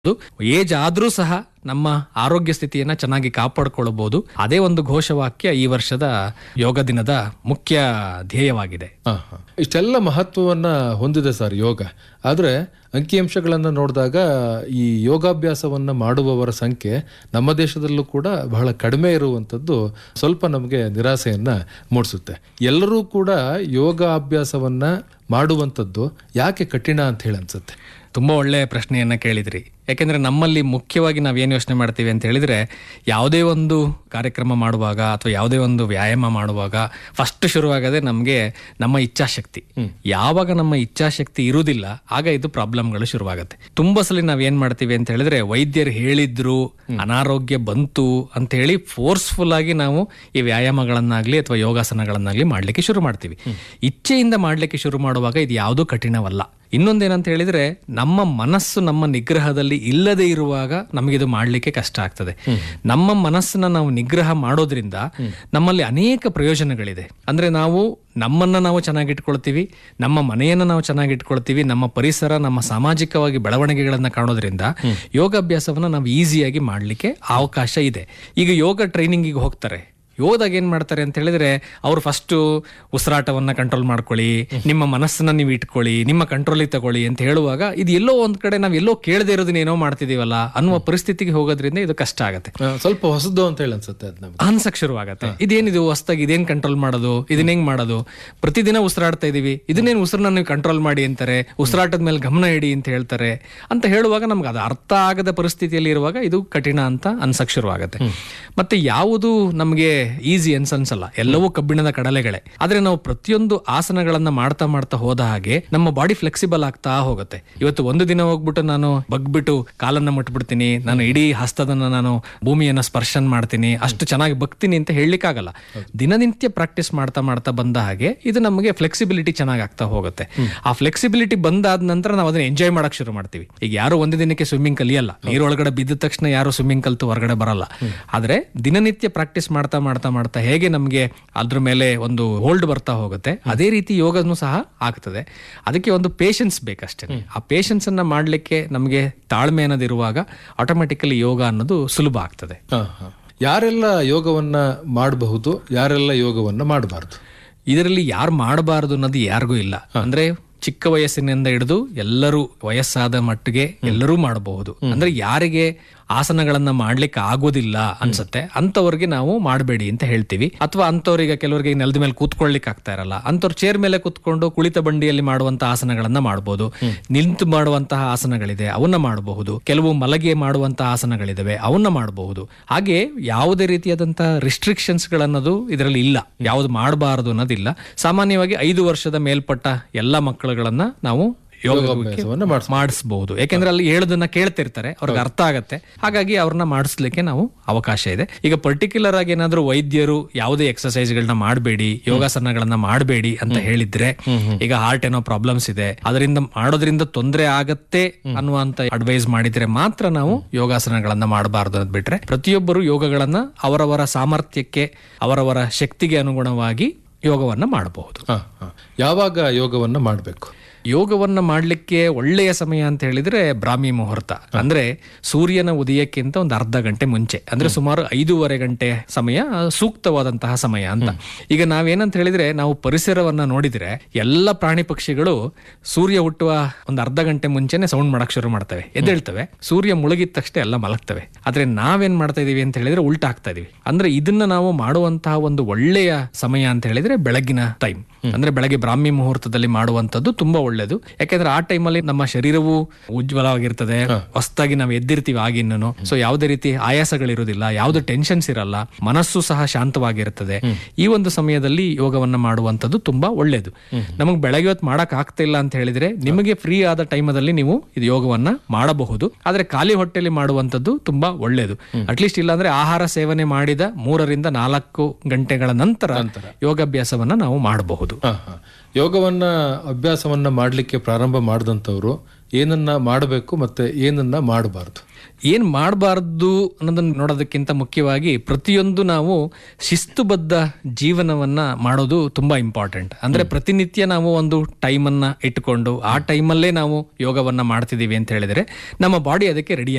Age ಆದ್ರೂ ಸಹ ನಮ್ಮ ಆರೋಗ್ಯ ಸ್ಥಿತಿಯನ್ನ ಚೆನ್ನಾಗಿ ಕಾಪಾಡಿಕೊಳ್ಳಬಹುದು ಅದೇ ಒಂದು ಘೋಷವಾಕ್ಯ ಈ ವರ್ಷದ ಯೋಗ ದಿನದ ಮುಖ್ಯ ಧ್ಯೇಯವಾಗಿದೆ ಹಾ, ಹಾ. ಇಷ್ಟೆಲ್ಲ ಮಹತ್ವವನ್ನ ಹೊಂದಿದೆ ಸರ್ ಯೋಗ ಆದ್ರೆ ಅಂಕಿಅಂಶಗಳನ್ನ ನೋಡಿದಾಗ ಈ ಯೋಗಾಭ್ಯಾಸವನ್ನ ಮಾಡುವವರ ಸಂಖ್ಯೆ ನಮ್ಮ ದೇಶದಲ್ಲೂ ಕೂಡ ಬಹಳ ಕಡಿಮೆ ಇರುವಂತದ್ದು ಸ್ವಲ್ಪ ನಮಗೆ ನಿರಾಸೆಯನ್ನ ಮೂಡಿಸುತ್ತೆ ಎಲ್ಲರೂ ಕೂಡ ಯೋಗಾಭ್ಯಾಸವನ್ನ ಮಾಡುವಂಥದ್ದು ಯಾಕೆ ಕಠಿಣ ಅಂತ ಹೇಳಿ ಅನ್ಸುತ್ತೆ ತುಂಬಾ ಒಳ್ಳೆ ಪ್ರಶ್ನೆಯನ್ನ ಕೇಳಿದ್ರಿ ಯಾಕೆಂದ್ರೆ ನಮ್ಮಲ್ಲಿ ಮುಖ್ಯವಾಗಿ ನಾವೇನು ಯೋಚನೆ ಮಾಡ್ತೀವಿ ಅಂತ ಹೇಳಿದ್ರೆ ಯಾವುದೇ ಒಂದು ಕಾರ್ಯಕ್ರಮ ಮಾಡುವಾಗ ಅಥವಾ ಯಾವುದೇ ಒಂದು ವ್ಯಾಯಾಮ ಮಾಡುವಾಗ ಫಸ್ಟ್ ಶುರುವಾಗದೆ ನಮಗೆ ನಮ್ಮ ಇಚ್ಛಾಶಕ್ತಿ ಯಾವಾಗ ನಮ್ಮ ಇಚ್ಛಾಶಕ್ತಿ ಇರುವುದಿಲ್ಲ ಆಗ ಇದು ಪ್ರಾಬ್ಲಮ್ಗಳು ಶುರುವಾಗುತ್ತೆ ತುಂಬಾ ಸಲ ನಾವ್ ಏನ್ ಮಾಡ್ತೀವಿ ಅಂತ ಹೇಳಿದ್ರೆ ವೈದ್ಯರು ಹೇಳಿದ್ರು ಅನಾರೋಗ್ಯ ಬಂತು ಅಂತ ಹೇಳಿ ಫೋರ್ಸ್ಫುಲ್ ಆಗಿ ನಾವು ಈ ವ್ಯಾಯಾಮಗಳನ್ನಾಗ್ಲಿ ಅಥವಾ ಯೋಗಾಸನಗಳನ್ನಾಗ್ಲಿ ಮಾಡ್ಲಿಕ್ಕೆ ಶುರು ಮಾಡ್ತೀವಿ ಇಚ್ಛೆಯಿಂದ ಮಾಡ್ಲಿಕ್ಕೆ ಶುರು ಮಾಡುವಾಗ ಇದು ಯಾವುದೂ ಕಠಿಣವಲ್ಲ ಇನ್ನೊಂದೇನಂತ ಹೇಳಿದ್ರೆ ನಮ್ಮ ಮನಸ್ಸು ನಮ್ಮ ನಿಗ್ರಹದಲ್ಲಿ ಇಲ್ಲದೆ ಇರುವಾಗ ನಮಗಿದು ಮಾಡ್ಲಿಕ್ಕೆ ಕಷ್ಟ ಆಗ್ತದೆ ನಮ್ಮ ಮನಸ್ಸನ್ನ ನಾವು ನಿಗ್ರಹ ಮಾಡೋದ್ರಿಂದ ನಮ್ಮಲ್ಲಿ ಅನೇಕ ಪ್ರಯೋಜನಗಳಿದೆ ಅಂದ್ರೆ ನಾವು ನಮ್ಮನ್ನ ನಾವು ಚೆನ್ನಾಗಿಟ್ಕೊಳ್ತೀವಿ ನಮ್ಮ ಮನೆಯನ್ನ ನಾವು ಚೆನ್ನಾಗಿಟ್ಕೊಳ್ತೀವಿ ನಮ್ಮ ಪರಿಸರ ನಮ್ಮ ಸಾಮಾಜಿಕವಾಗಿ ಬೆಳವಣಿಗೆಗಳನ್ನ ಕಾಣೋದ್ರಿಂದ ಯೋಗಾಭ್ಯಾಸವನ್ನ ನಾವು ಈಸಿಯಾಗಿ ಮಾಡ್ಲಿಕ್ಕೆ ಅವಕಾಶ ಇದೆ ಈಗ ಯೋಗ ಟ್ರೈನಿಂಗಿಗೆ ಹೋಗ್ತಾರೆ ಯೋಗದಾಗ ಏನ್ ಮಾಡ್ತಾರೆ ಅಂತ ಹೇಳಿದ್ರೆ ಅವ್ರು ಫಸ್ಟ್ ಉಸಿರಾಟವನ್ನ ಕಂಟ್ರೋಲ್ ಮಾಡ್ಕೊಳ್ಳಿ ನಿಮ್ಮ ಮನಸ್ಸನ್ನ ನೀವು ಇಟ್ಕೊಳ್ಳಿ ನಿಮ್ಮ ಕಂಟ್ರೋಲಿಗೆ ತಗೊಳ್ಳಿ ಅಂತ ಹೇಳುವಾಗ ಇದು ಎಲ್ಲೋ ಒಂದ್ ಕಡೆ ನಾವ್ ಎಲ್ಲೋ ಕೇಳದೆ ಇರೋದನ್ನ ಏನೋ ಮಾಡ್ತಿದೀವಲ್ಲ ಅನ್ನುವ ಪರಿಸ್ಥಿತಿಗೆ ಹೋಗೋದ್ರಿಂದ ಇದು ಕಷ್ಟ ಆಗತ್ತೆ ಆ, ಸ್ವಲ್ಪ ಹೊಸದು ಅಂತ ಹೇಳಿ ಅನ್ಸುತ್ತೆ ಅದು ನಮ್ಗೆ ಅನ್ಸಕ್ ಶುರುವಾಗತ್ತೆ ಇದೇನಿದು ಹೊಸ್ದಾಗಿ ಇದೇನ್ ಕಂಟ್ರೋಲ್ ಮಾಡೋದು ಇದನ್ನ ಹೆಂಗ್ ಮಾಡೋದು ಪ್ರತಿದಿನ ಉಸಿರಾಡ್ತಾ ಇದೀವಿ ಇದನ್ನೇನು ಉಸಿರನ್ನ ನೀವು ಕಂಟ್ರೋಲ್ ಮಾಡಿ ಅಂತಾರೆ ಉಸಿರಾಟದ ಮೇಲೆ ಗಮನ ಇಡಿ ಅಂತ ಹೇಳ್ತಾರೆ ಅಂತ ಹೇಳುವಾಗ ನಮ್ಗೆ ಅದು ಅರ್ಥ ಆಗದ ಪರಿಸ್ಥಿತಿಯಲ್ಲಿ ಇರುವಾಗ ಇದು ಕಠಿಣ ಅಂತ ಅನ್ಸಕ್ ಶುರುವಾಗತ್ತೆ ಮತ್ತೆ ಯಾವುದು ನಮಗೆ ಈಸಿ ಅನ್ಸ್ ಅನ್ಸಲ್ಲ ಎಲ್ಲವೂ ಕಬ್ಬಿಣದ ಕಡಲೆಗಳೇ ಆದ್ರೆ ನಾವು ಪ್ರತಿಯೊಂದು ಆಸನಗಳನ್ನ ಮಾಡ್ತಾ ಮಾಡ್ತಾ ಹೋದ ಹಾಗೆ ನಮ್ಮ ಬಾಡಿ ಫ್ಲೆಕ್ಸಿಬಲ್ ಆಗ್ತಾ ಹೋಗುತ್ತೆ ಇವತ್ತು ಒಂದು ದಿನ ಹೋಗ್ಬಿಟ್ಟು ನಾನು ಬಗ್ಬಿಟ್ಟು ಕಾಲನ್ನ ಮುಟ್ಬಿಡ್ತೀನಿ ನಾನು ಇಡೀ ಹಸ್ತದನ್ನ ನಾನು ಭೂಮಿಯನ್ನ ಸ್ಪರ್ಶನ್ ಮಾಡ್ತೀನಿ ಅಷ್ಟು ಚೆನ್ನಾಗಿ ಬಗ್ತೀನಿ ಅಂತ ಹೇಳಲಿಕ್ಕಾಗಲ್ಲ ದಿನನಿತ್ಯ ಪ್ರಾಕ್ಟೀಸ್ ಮಾಡ್ತಾ ಮಾಡ್ತಾ ಬಂದ ಹಾಗೆ ಇದು ನಮಗೆ ಫ್ಲೆಕ್ಸಿಬಿಲಿಟಿ ಚೆನ್ನಾಗಿ ಆಗ್ತಾ ಹೋಗುತ್ತೆ ಆ ಫ್ಲೆಕ್ಸಿಬಿಲಿಟಿ ಬಂದಾದ ನಂತರ ನಾವು ಅದನ್ನ ಎಂಜಾಯ್ ಮಾಡಕ್ ಶುರು ಮಾಡ್ತೀವಿ ಈಗ ಯಾರು ಒಂದು ದಿನಕ್ಕೆ ಸ್ವಿಮ್ಮಿಂಗ್ ಕಲಿಯಲ್ಲ ನೀರೊಳಗಡೆ ಬಿದ್ದ ತಕ್ಷಣ ಯಾರು ಸ್ವಿಮ್ಮಿಂಗ್ ಕಲ್ತು ಹೊರಗಡೆ ಬರಲ್ಲ ಆದ್ರೆ ದಿನನಿತ್ಯ ಪ್ರಾಕ್ಟೀಸ್ ಮಾಡ್ತಾ ಮಾಡ್ತಾ ಮಾಡ್ತಾ ಹೇಗೆ ನಮಗೆ ಅದ್ರ ಮೇಲೆ ಒಂದು ಹೋಲ್ಡ್ ಬರ್ತಾ ಹೋಗುತ್ತೆ ಅದೇ ರೀತಿ ಯೋಗನೂ ಸಹ ಆಗ್ತದೆ ಅದಕ್ಕೆ ಒಂದು ಪೇಷನ್ಸ್ ಬೇಕಷ್ಟೇ ಆ ಪೇಷನ್ಸ್ ಅನ್ನ ಮಾಡ್ಲಿಕ್ಕೆ ನಮಗೆ ತಾಳ್ಮೆ ಅನ್ನೋದಿರುವಾಗ ಆಟೋಮೆಟಿಕಲಿ ಯೋಗ ಅನ್ನೋದು ಸುಲಭ ಆಗ್ತದೆ ಹಾ, ಹಾ. ಯಾರೆಲ್ಲ ಯೋಗವನ್ನ ಮಾಡಬಹುದು ಯಾರೆಲ್ಲ ಯೋಗವನ್ನ ಮಾಡಬಾರ್ದು ಇದರಲ್ಲಿ ಯಾರು ಮಾಡಬಾರದು ಅನ್ನೋದು ಯಾರಿಗೂ ಇಲ್ಲ ಅಂದ್ರೆ ಚಿಕ್ಕ ವಯಸ್ಸಿನಿಂದ ಹಿಡಿದು ಎಲ್ಲರೂ ವಯಸ್ಸಾದ ಮಟ್ಟಿಗೆ ಎಲ್ಲರೂ ಮಾಡಬಹುದು ಅಂದ್ರೆ ಯಾರಿಗೆ ಆಸನಗಳನ್ನ ಮಾಡ್ಲಿಕ್ಕೆ ಆಗೋದಿಲ್ಲ ಅನ್ಸುತ್ತೆ ಅಂತವ್ರಿಗೆ ನಾವು ಮಾಡಬೇಡಿ ಅಂತ ಹೇಳ್ತೀವಿ ಅಥವಾ ಅಂತವ್ರಿಗೆ ಕೆಲವರಿಗೆ ನೆಲದ ಮೇಲೆ ಕೂತ್ಕೊಳ್ಲಿಕ್ಕೆ ಆಗ್ತಾ ಇರಲ್ಲ ಅಂತವ್ರು ಚೇರ್ ಮೇಲೆ ಕೂತ್ಕೊಂಡು ಕುಳಿತ ಬಂಡಿಯಲ್ಲಿ ಮಾಡುವಂತಹ ಆಸನಗಳನ್ನ ಮಾಡಬಹುದು ನಿಂತು ಮಾಡುವಂತಹ ಆಸನಗಳಿದೆ ಅವನ್ನ ಮಾಡಬಹುದು ಕೆಲವು ಮಲಗಿ ಮಾಡುವಂತಹ ಆಸನಗಳಿದಾವೆ ಅವನ್ನ ಮಾಡಬಹುದು ಹಾಗೆ ಯಾವುದೇ ರೀತಿಯಾದಂತಹ ರಿಸ್ಟ್ರಿಕ್ಷನ್ಸ್ ಗಳನ್ನೋದು ಇದರಲ್ಲಿ ಇಲ್ಲ ಯಾವ್ದು ಮಾಡಬಾರದು ಅನ್ನೋದಿಲ್ಲ ಸಾಮಾನ್ಯವಾಗಿ ಐದು ವರ್ಷದ ಮೇಲ್ಪಟ್ಟ ಎಲ್ಲ ಮಕ್ಕಳುಗಳನ್ನ ನಾವು ಯೋಗ ಯೋಗಾಭ್ಯಾಸವನ್ನ ಮಾಡಿಸ್ ಮಾಡಿಸಬಹುದು ಯಾಕೆಂದ್ರೆ ಅಲ್ಲಿ ಹೇಳೋದನ್ನ ಕೇಳ್ತಿರ್ತಾರೆ ಅವ್ರಿಗೆ ಅರ್ಥ ಆಗತ್ತೆ ಹಾಗಾಗಿ ಅವ್ರನ್ನ ಮಾಡಿಸ್ಲಿಕ್ಕೆ ನಾವು ಅವಕಾಶ ಇದೆ ಈಗ ಪರ್ಟಿಕ್ಯುಲರ್ ಆಗಿ ಏನಾದ್ರೂ ವೈದ್ಯರು ಯಾವುದೇ ಎಕ್ಸರ್ಸೈಸ್ ಗಳನ್ನ ಮಾಡಬೇಡಿ ಯೋಗಾಸನಗಳನ್ನ ಮಾಡಬೇಡಿ ಅಂತ ಹೇಳಿದ್ರೆ ಈಗ ಹಾರ್ಟ್ ಏನೋ ಪ್ರಾಬ್ಲಮ್ಸ್ ಇದೆ ಅದರಿಂದ ಮಾಡೋದ್ರಿಂದ ತೊಂದರೆ ಆಗತ್ತೆ ಅನ್ನುವಂತ ಅಡ್ವೈಸ್ ಮಾಡಿದ್ರೆ ಮಾತ್ರ ನಾವು ಯೋಗಾಸನಗಳನ್ನ ಮಾಡಬಾರದು ಅಂತ ಬಿಟ್ರೆ ಪ್ರತಿಯೊಬ್ಬರು ಯೋಗಗಳನ್ನ ಅವರವರ ಸಾಮರ್ಥ್ಯಕ್ಕೆ ಅವರವರ ಶಕ್ತಿಗೆ ಅನುಗುಣವಾಗಿ ಯೋಗವನ್ನ ಮಾಡಬಹುದು ಹಾ, ಹಾ. ಯಾವಾಗ ಯೋಗವನ್ನ ಮಾಡಬೇಕು ಯೋಗವನ್ನ ಮಾಡ್ಲಿಕ್ಕೆ ಒಳ್ಳೆಯ ಸಮಯ ಅಂತ ಹೇಳಿದ್ರೆ ಬ್ರಾಹ್ಮಿ ಮುಹೂರ್ತ ಅಂದ್ರೆ ಸೂರ್ಯನ ಉದಯಕ್ಕಿಂತ ಒಂದು ಅರ್ಧ ಗಂಟೆ ಮುಂಚೆ ಅಂದ್ರೆ ಸುಮಾರು ಐದೂವರೆ ಗಂಟೆ ಸಮಯ ಸೂಕ್ತವಾದಂತಹ ಸಮಯ ಅಂತ ಈಗ ನಾವೇನಂತ ಹೇಳಿದ್ರೆ ನಾವು ಪರಿಸರವನ್ನ ನೋಡಿದ್ರೆ ಎಲ್ಲ ಪ್ರಾಣಿ ಪಕ್ಷಿಗಳು ಸೂರ್ಯ ಹುಟ್ಟುವ ಒಂದು ಅರ್ಧ ಗಂಟೆ ಮುಂಚೆನೆ ಸೌಂಡ್ ಮಾಡಕ್ ಶುರು ಮಾಡ್ತವೆ ಎದ್ದೇಳ್ತವೆ ಸೂರ್ಯ ಮುಳುಗಿದ ತಕ್ಷಣ ಎಲ್ಲ ಮಲಗ್ತವೆ ಆದ್ರೆ ನಾವೇನ್ ಮಾಡ್ತಾ ಇದೀವಿ ಅಂತ ಹೇಳಿದ್ರೆ ಉಲ್ಟಾ ಆಗ್ತಾ ಇದೀವಿ ಅಂದ್ರೆ ಇದನ್ನ ನಾವು ಮಾಡುವಂತಹ ಒಂದು ಒಳ್ಳೆಯ ಸಮಯ ಅಂತ ಹೇಳಿದ್ರೆ ಬೆಳಗಿನ ಟೈಮ್ ಅಂದ್ರೆ ಬೆಳಗ್ಗೆ ಬ್ರಾಹ್ಮಿ ಮುಹೂರ್ತದಲ್ಲಿ ಮಾಡುವಂತದ್ದು ತುಂಬಾ ಒಳ್ಳೇದು ಯಾಕೆಂದ್ರೆ ಆ ಟೈಮಲ್ಲಿ ನಮ್ಮ ಶರೀರವು ಉಜ್ವಲವಾಗಿರ್ತದೆ ಹೊಸದಾಗಿ ನಾವು ಎದ್ದಿರ್ತೀವಿ ಆಗಿನ್ನೂ ಸೊ ಯಾವುದೇ ರೀತಿ ಆಯಾಸಗಳಿರುವುದಿಲ್ಲ ಯಾವುದೇ ಟೆನ್ಷನ್ಸ್ ಇರಲ್ಲ ಮನಸ್ಸು ಸಹ ಶಾಂತವಾಗಿರುತ್ತದೆ ಈ ಒಂದು ಸಮಯದಲ್ಲಿ ಯೋಗವನ್ನ ಮಾಡುವಂತದ್ದು ತುಂಬಾ ಒಳ್ಳೇದು ನಮಗೆ ಬೆಳಗ್ಗೆ ಹೊತ್ತು ಮಾಡಕ್ ಆಗ್ತಾ ಇಲ್ಲ ಅಂತ ಹೇಳಿದ್ರೆ ನಿಮಗೆ ಫ್ರೀ ಆದ ಟೈಮಲ್ಲಿ ನೀವು ಇದು ಯೋಗವನ್ನ ಮಾಡಬಹುದು ಆದ್ರೆ ಖಾಲಿ ಹೊಟ್ಟೆಲಿ ಮಾಡುವಂತದ್ದು ತುಂಬಾ ಒಳ್ಳೇದು ಅಟ್ಲೀಸ್ಟ್ ಇಲ್ಲಾಂದ್ರೆ ಆಹಾರ ಸೇವನೆ ಮಾಡಿದ ಮೂರರಿಂದ ನಾಲ್ಕು ಗಂಟೆಗಳ ನಂತರ ಯೋಗಾಭ್ಯಾಸವನ್ನ ನಾವು ಮಾಡಬಹುದು ಹಾ, ಹಾ. ಯೋಗವನ್ನ ಅಭ್ಯಾಸವನ್ನ ಮಾಡಲಿಕ್ಕೆ ಪ್ರಾರಂಭ ಮಾಡಿದಂಥವ್ರು ಏನನ್ನ ಮಾಡಬೇಕು ಮತ್ತೆ ಏನನ್ನ ಮಾಡಬಾರ್ದು ಏನ್ ಮಾಡಬಾರ್ದು ಅನ್ನೋದನ್ನ ನೋಡೋದಕ್ಕಿಂತ ಮುಖ್ಯವಾಗಿ ಪ್ರತಿಯೊಂದು ನಾವು ಶಿಸ್ತುಬದ್ಧ ಜೀವನವನ್ನ ಮಾಡೋದು ತುಂಬಾ ಇಂಪಾರ್ಟೆಂಟ್ ಅಂದ್ರೆ ಪ್ರತಿನಿತ್ಯ ನಾವು ಒಂದು ಟೈಮನ್ನ ಇಟ್ಕೊಂಡು ಆ ಟೈಮಲ್ಲೇ ನಾವು ಯೋಗವನ್ನ ಮಾಡ್ತಿದೀವಿ ಅಂತ ಹೇಳಿದ್ರೆ ನಮ್ಮ ಬಾಡಿ ಅದಕ್ಕೆ ರೆಡಿ